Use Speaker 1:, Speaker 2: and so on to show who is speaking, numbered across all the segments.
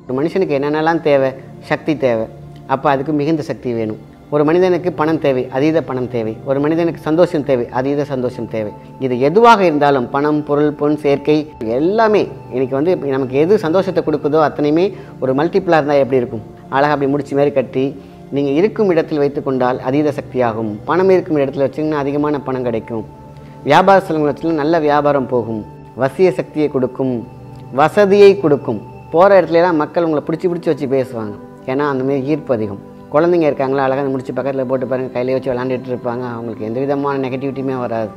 Speaker 1: ஒரு மனுஷனுக்கு என்னென்னலாம் தேவை சக்தி தேவை அப்போ அதுக்கு மிகுந்த சக்தி வேணும் ஒரு மனிதனுக்கு பணம் தேவை அதீத பணம் தேவை ஒரு மனிதனுக்கு சந்தோஷம் தேவை அதீத சந்தோஷம் தேவை இது எதுவாக இருந்தாலும் பணம் பொருள் பொன் சேர்க்கை எல்லாமே இன்னைக்கு வந்து நமக்கு எது சந்தோஷத்தை கொடுக்குதோ அத்தனையுமே ஒரு மல்டிப்ளாக இருந்தால் எப்படி இருக்கும் அழகாக அப்படி முடிச்சு மாதிரி கட்டி நீங்கள் இருக்கும் இடத்தில் வைத்துக்கொண்டால் அதீத சக்தியாகும் பணம் இருக்கும் இடத்துல வச்சிங்கன்னா அதிகமான பணம் கிடைக்கும் வியாபார ஸ்தலங்கள் வச்சுன்னா நல்ல வியாபாரம் போகும் வசிய சக்தியை கொடுக்கும் வசதியை கொடுக்கும் போகிற இடத்துலலாம் மக்கள் உங்களை பிடிச்சி பிடிச்சி வச்சு பேசுவாங்க ஏன்னா அந்த மாதிரி ஈர்ப்பு அதிகம் குழந்தைங்க இருக்காங்களா அழகாக முடிச்சு பக்கத்தில் போட்டு பாருங்கள் கையில வச்சு விளாண்டுட்டு இருப்பாங்க அவங்களுக்கு எந்த விதமான நெகட்டிவிட்டியுமே வராது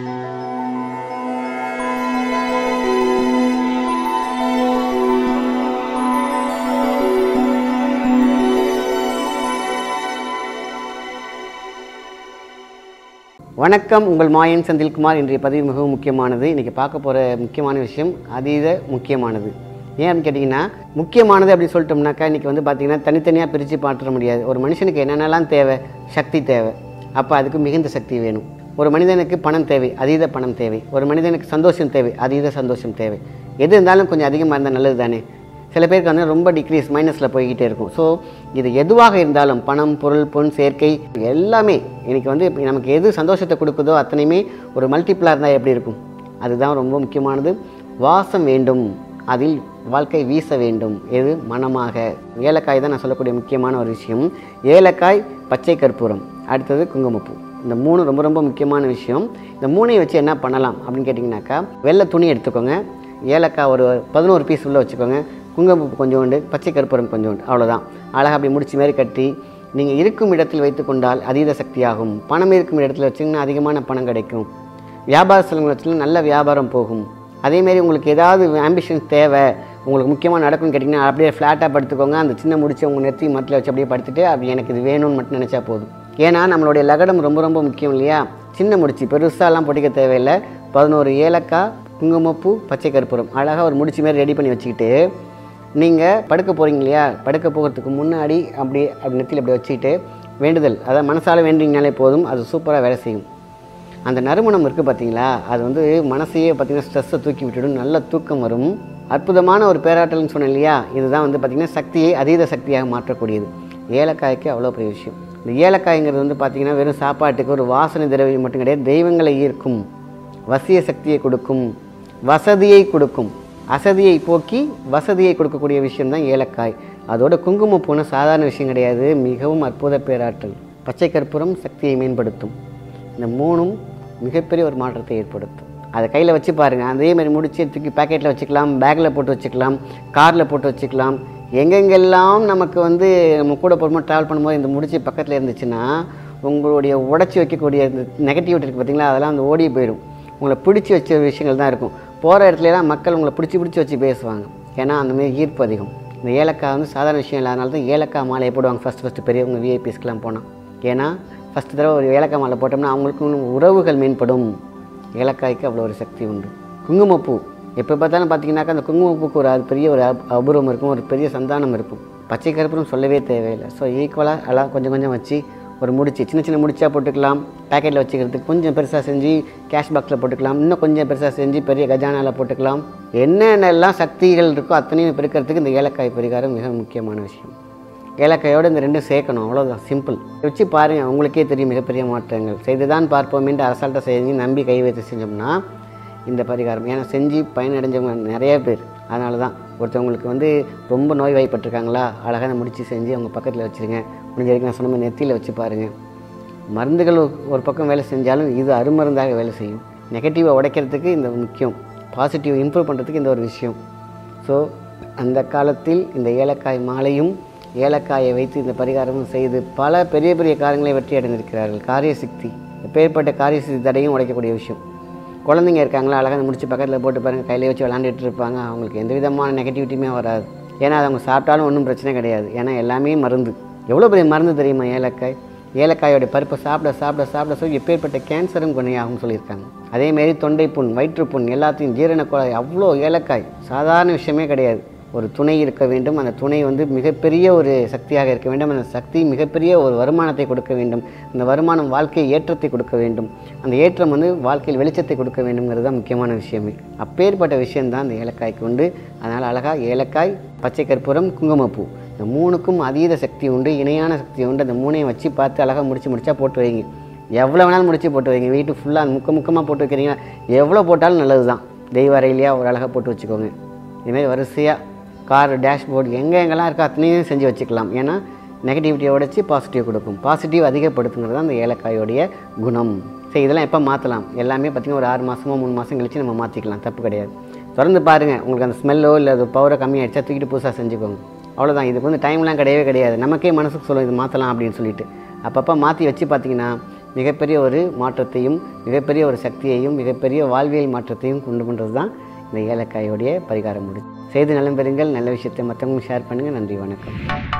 Speaker 1: வணக்கம் உங்கள் மாயன் செந்தில்குமார் இன்றைய பதிவு மிகவும் முக்கியமானது இன்றைக்கி பார்க்க போகிற முக்கியமான விஷயம் அதீத முக்கியமானது ஏன் அப்படின்னு கேட்டிங்கன்னா முக்கியமானது அப்படின்னு சொல்லிட்டோம்னாக்கா இன்றைக்கி வந்து பார்த்திங்கன்னா தனித்தனியாக பிரித்து பாட்டுற முடியாது ஒரு மனுஷனுக்கு என்னென்னலாம் தேவை சக்தி தேவை அப்போ அதுக்கு மிகுந்த சக்தி வேணும் ஒரு மனிதனுக்கு பணம் தேவை அதீத பணம் தேவை ஒரு மனிதனுக்கு சந்தோஷம் தேவை அதீத சந்தோஷம் தேவை எது இருந்தாலும் கொஞ்சம் அதிகமாக இருந்தால் நல்லது தானே சில பேருக்கு வந்து ரொம்ப டிக்ரீஸ் மைனஸில் போய்கிட்டே இருக்கும் ஸோ இது எதுவாக இருந்தாலும் பணம் பொருள் பொன் சேர்க்கை எல்லாமே இன்னைக்கு வந்து நமக்கு எது சந்தோஷத்தை கொடுக்குதோ அத்தனையுமே ஒரு மல்டிப்ளாக இருந்தால் எப்படி இருக்கும் அதுதான் ரொம்ப முக்கியமானது வாசம் வேண்டும் அதில் வாழ்க்கை வீச வேண்டும் எது மனமாக ஏலக்காய் தான் நான் சொல்லக்கூடிய முக்கியமான ஒரு விஷயம் ஏலக்காய் பச்சை கற்பூரம் அடுத்தது குங்குமப்பூ இந்த மூணு ரொம்ப ரொம்ப முக்கியமான விஷயம் இந்த மூணையும் வச்சு என்ன பண்ணலாம் அப்படின்னு கேட்டிங்கனாக்கா வெள்ளை துணி எடுத்துக்கோங்க ஏலக்காய் ஒரு பதினோரு பீஸ் உள்ளே வச்சுக்கோங்க குங்குமப்பூ கொஞ்சோண்டு பச்சை கற்பூரம் கொஞ்சோண்டு அவ்வளோதான் அழகாக அப்படி முடிச்சு மாதிரி கட்டி நீங்கள் இருக்கும் இடத்தில் வைத்துக்கொண்டால் அதீத சக்தியாகும் பணம் இருக்கும் இடத்துல வச்சிங்கன்னா அதிகமான பணம் கிடைக்கும் வியாபார ஸ்தலங்கள் வச்சுன்னா நல்ல வியாபாரம் போகும் அதேமாரி உங்களுக்கு ஏதாவது ஆம்பிஷன் தேவை உங்களுக்கு முக்கியமாக நடக்கும்னு கேட்டிங்கன்னா அப்படியே ஃப்ளாட்டாக படுத்துக்கோங்க அந்த சின்ன முடிச்சு உங்கள் நெத்தி மரத்தில் வச்சு அப்படியே படுத்துட்டு அப்படி எனக்கு இது வேணும்னு மட்டும் நினச்சா போதும் ஏன்னா நம்மளுடைய லகடம் ரொம்ப ரொம்ப முக்கியம் இல்லையா சின்ன முடிச்சு பெருசாலாம் பொடிக்க தேவையில்லை பதினோரு ஏலக்காய் குங்குமப்பூ பச்சை கற்பூரம் அழகாக ஒரு முடிச்சு மாதிரி ரெடி பண்ணி வச்சுக்கிட்டு நீங்கள் படுக்க போகிறீங்க இல்லையா படுக்க போகிறதுக்கு முன்னாடி அப்படி அப்படி நெத்தியில் அப்படி வச்சுக்கிட்டு வேண்டுதல் அதாவது மனசால வேண்டிங்கனாலே போதும் அது சூப்பராக வேலை செய்யும் அந்த நறுமணம் இருக்குது பார்த்தீங்களா அது வந்து மனசையே பார்த்தீங்கன்னா ஸ்ட்ரெஸ்ஸை தூக்கி விட்டுடும் நல்ல தூக்கம் வரும் அற்புதமான ஒரு பேராட்டல்னு சொன்னேன் இல்லையா இதுதான் வந்து பார்த்திங்கன்னா சக்தியை அதீத சக்தியாக மாற்றக்கூடியது ஏலக்காய்க்கு அவ்வளோ பெரிய விஷயம் இந்த ஏலக்காய்ங்கிறது வந்து பார்த்திங்கன்னா வெறும் சாப்பாட்டுக்கு ஒரு வாசனை திரவியம் மட்டும் கிடையாது தெய்வங்களை ஈர்க்கும் வசிய சக்தியை கொடுக்கும் வசதியை கொடுக்கும் அசதியை போக்கி வசதியை கொடுக்கக்கூடிய விஷயம்தான் ஏலக்காய் அதோட குங்குமப்பூன சாதாரண விஷயம் கிடையாது மிகவும் அற்புத பேராற்றல் பச்சை கற்பூரம் சக்தியை மேம்படுத்தும் இந்த மூணும் மிகப்பெரிய ஒரு மாற்றத்தை ஏற்படுத்தும் அதை கையில் வச்சு பாருங்கள் அதே மாதிரி முடிச்சு தூக்கி பேக்கெட்டில் வச்சுக்கலாம் பேக்கில் போட்டு வச்சுக்கலாம் காரில் போட்டு வச்சுக்கலாம் எங்கெங்கெல்லாம் நமக்கு வந்து நம்ம கூட போகும்போது ட்ராவல் பண்ணும்போது இந்த முடிச்சு பக்கத்தில் இருந்துச்சுன்னா உங்களுடைய உடச்சி வைக்கக்கூடிய இந்த நெகட்டிவிட்டி இருக்குது பார்த்தீங்களா அதெல்லாம் வந்து ஓடி போயிடும் உங்களை பிடிச்சி வச்ச விஷயங்கள் தான் இருக்கும் போகிற இடத்துலலாம் மக்கள் உங்களை பிடிச்சி பிடிச்சி வச்சு பேசுவாங்க ஏன்னா அந்த மாதிரி ஈர்ப்பு அதிகம் இந்த ஏலக்காய் வந்து சாதாரண விஷயம் இல்லாதனால தான் ஏலக்காய் மாலையை போடுவாங்க ஃபஸ்ட்டு ஃபஸ்ட்டு பெரியவங்க விஐபிஸ்க்கெலாம் போனால் ஏன்னா ஃபஸ்ட்டு தடவை ஒரு ஏலக்காய் மாலை போட்டோம்னா அவங்களுக்கு இன்னும் உறவுகள் மேம்படும் ஏலக்காய்க்கு அவ்வளோ ஒரு சக்தி உண்டு குங்குமப்பூ எப்போ பார்த்தாலும் பார்த்தீங்கன்னாக்கா அந்த குங்குமப்பூக்கு ஒரு அது பெரிய ஒரு அப- அபூர்வம் இருக்கும் ஒரு பெரிய சந்தானம் இருக்கும் பச்சை கருப்பும் சொல்லவே தேவையில்லை ஸோ ஈக்குவலாக எல்லாம் கொஞ்சம் கொஞ்சம் வச்சு ஒரு முடிச்சு சின்ன சின்ன முடிச்சா போட்டுக்கலாம் பேக்கெட்டில் வச்சுக்கிறதுக்கு கொஞ்சம் பெருசாக செஞ்சு கேஷ் பாக்ஸில் போட்டுக்கலாம் இன்னும் கொஞ்சம் பெருசாக செஞ்சு பெரிய கஜானாவில் போட்டுக்கலாம் என்னென்னலாம் சக்திகள் இருக்கோ அத்தனையும் பெருக்கிறதுக்கு இந்த ஏலக்காய் பரிகாரம் மிக முக்கியமான விஷயம் ஏலக்காயோடு இந்த ரெண்டும் சேர்க்கணும் அவ்வளோதான் சிம்பிள் வச்சு பாருங்கள் உங்களுக்கே தெரியும் மிகப்பெரிய மாற்றங்கள் செய்துதான் பார்ப்போம் என்று அரசால்ட்ட செஞ்சு நம்பி கை வைத்து செஞ்சோம்னா இந்த பரிகாரம் ஏன்னா செஞ்சு பயனடைஞ்சவங்க நிறைய பேர் அதனால தான் ஒருத்தவங்களுக்கு வந்து ரொம்ப நோய் வாய்ப்பட்டிருக்காங்களா அழகான முடிச்சு செஞ்சு அவங்க பக்கத்தில் வச்சுருங்க முடிஞ்ச வரைக்கும் நான் சொன்ன மாதிரி நெத்தியில் வச்சு பாருங்கள் மருந்துகள் ஒரு- ஒரு பக்கம் வேலை செஞ்சாலும் இது அருமருந்தாக வேலை செய்யும் நெகட்டிவை உடைக்கிறதுக்கு இந்த முக்கியம் பாசிட்டிவ் இம்ப்ரூவ் பண்ணுறதுக்கு இந்த ஒரு விஷயம் ஸோ அந்த காலத்தில் இந்த ஏலக்காய் மாலையும் ஏலக்காயை வைத்து இந்த பரிகாரமும் செய்து பல பெரிய பெரிய காரியங்களை வெற்றி அடைந்திருக்கிறார்கள் காரிய சக்தி எப்பேற்பட்ட காரிய சக்தி தடையும் உடைக்கக்கூடிய விஷயம் குழந்தைங்க இருக்காங்களா அழகாக முடிச்சு பக்கத்தில் போட்டு பாருங்கள் கையில வச்சு விளாண்டுட்டு இருப்பாங்க அவங்களுக்கு எந்த விதமான நெகட்டிவிட்டியுமே வராது ஏன்னா அது அவங்க சாப்பிட்டாலும் ஒன்றும் பிரச்சனை கிடையாது ஏன்னா எல்லாமே மருந்து எவ்வளோ பெரிய மருந்து தெரியுமா ஏலக்காய் ஏலக்காயோட பருப்பை சாப்பிட சாப்பிட சாப்பிட சொல்லி எப்பேற்பட்ட கேன்சரும் குணையாகும்னு சொல்லியிருக்காங்க அதேமாரி தொண்டை புண் வயிற்றுப்புண் எல்லாத்தையும் ஜீரண குழாய் அவ்வளோ ஏலக்காய் சாதாரண விஷயமே கிடையாது ஒரு துணை இருக்க வேண்டும் அந்த துணை வந்து மிகப்பெரிய ஒரு சக்தியாக இருக்க வேண்டும் அந்த சக்தி மிகப்பெரிய ஒரு வருமானத்தை கொடுக்க வேண்டும் அந்த வருமானம் வாழ்க்கை ஏற்றத்தை கொடுக்க வேண்டும் அந்த ஏற்றம் வந்து வாழ்க்கையில் வெளிச்சத்தை கொடுக்க வேண்டும்ங்கிறது தான் முக்கியமான விஷயமே அப்பேற்பட்ட விஷயம்தான் அந்த ஏலக்காய்க்கு உண்டு அதனால் அழகாக ஏலக்காய் பச்சை கற்பூரம் குங்குமப்பூ இந்த மூணுக்கும் அதீத சக்தி உண்டு இணையான சக்தி உண்டு அந்த மூணையும் வச்சு பார்த்து அழகாக முடிச்சு முடிச்சா போட்டு வைங்க எவ்வளோ வேணாலும் முடிச்சு போட்டு வைங்க வீட்டு ஃபுல்லாக முக்க முக்கமாக போட்டு வைக்கிறீங்க எவ்வளோ போட்டாலும் நல்லது தான் தெய்வ அறையிலையா ஒரு அழகாக போட்டு வச்சுக்கோங்க இதுமாதிரி வரிசையாக கார் டேஷ்போர்டு எங்கே எங்கெல்லாம் இருக்கோ அத்தனையும் செஞ்சு வச்சுக்கலாம் ஏன்னா நெகட்டிவிட்டியை உடைச்சி பாசிட்டிவ் கொடுக்கும் பாசிட்டிவ் அதிகப்படுத்துங்கிறது தான் அந்த ஏலக்காயோடைய குணம் சரி இதெல்லாம் எப்போ மாற்றலாம் எல்லாமே பார்த்திங்கன்னா ஒரு ஆறு மாதமோ மூணு மாதம் கழிச்சு நம்ம மாற்றிக்கலாம் தப்பு கிடையாது தொடர்ந்து பாருங்கள் உங்களுக்கு அந்த ஸ்மெல்லோ இல்லை அது பவரை கம்மியாகிடுச்சா தூக்கிட்டு புதுசாக செஞ்சுக்கோங்க அவ்வளோதான் இதுக்கு வந்து டைம்லாம் கிடையவே கிடையாது நமக்கே மனசுக்கு சொல்லும் இது மாற்றலாம் அப்படின்னு சொல்லிட்டு அப்பப்போ மாற்றி வச்சு பார்த்தீங்கன்னா மிகப்பெரிய ஒரு மாற்றத்தையும் மிகப்பெரிய ஒரு சக்தியையும் மிகப்பெரிய வாழ்வியல் மாற்றத்தையும் கொண்டு பண்ணுறது தான் இந்த ஏலக்காயோடைய பரிகாரம் முடியும் செய்து நலம் பெறுங்கள் நல்ல விஷயத்தை மற்றவங்களும் ஷேர் பண்ணுங்கள் நன்றி வணக்கம்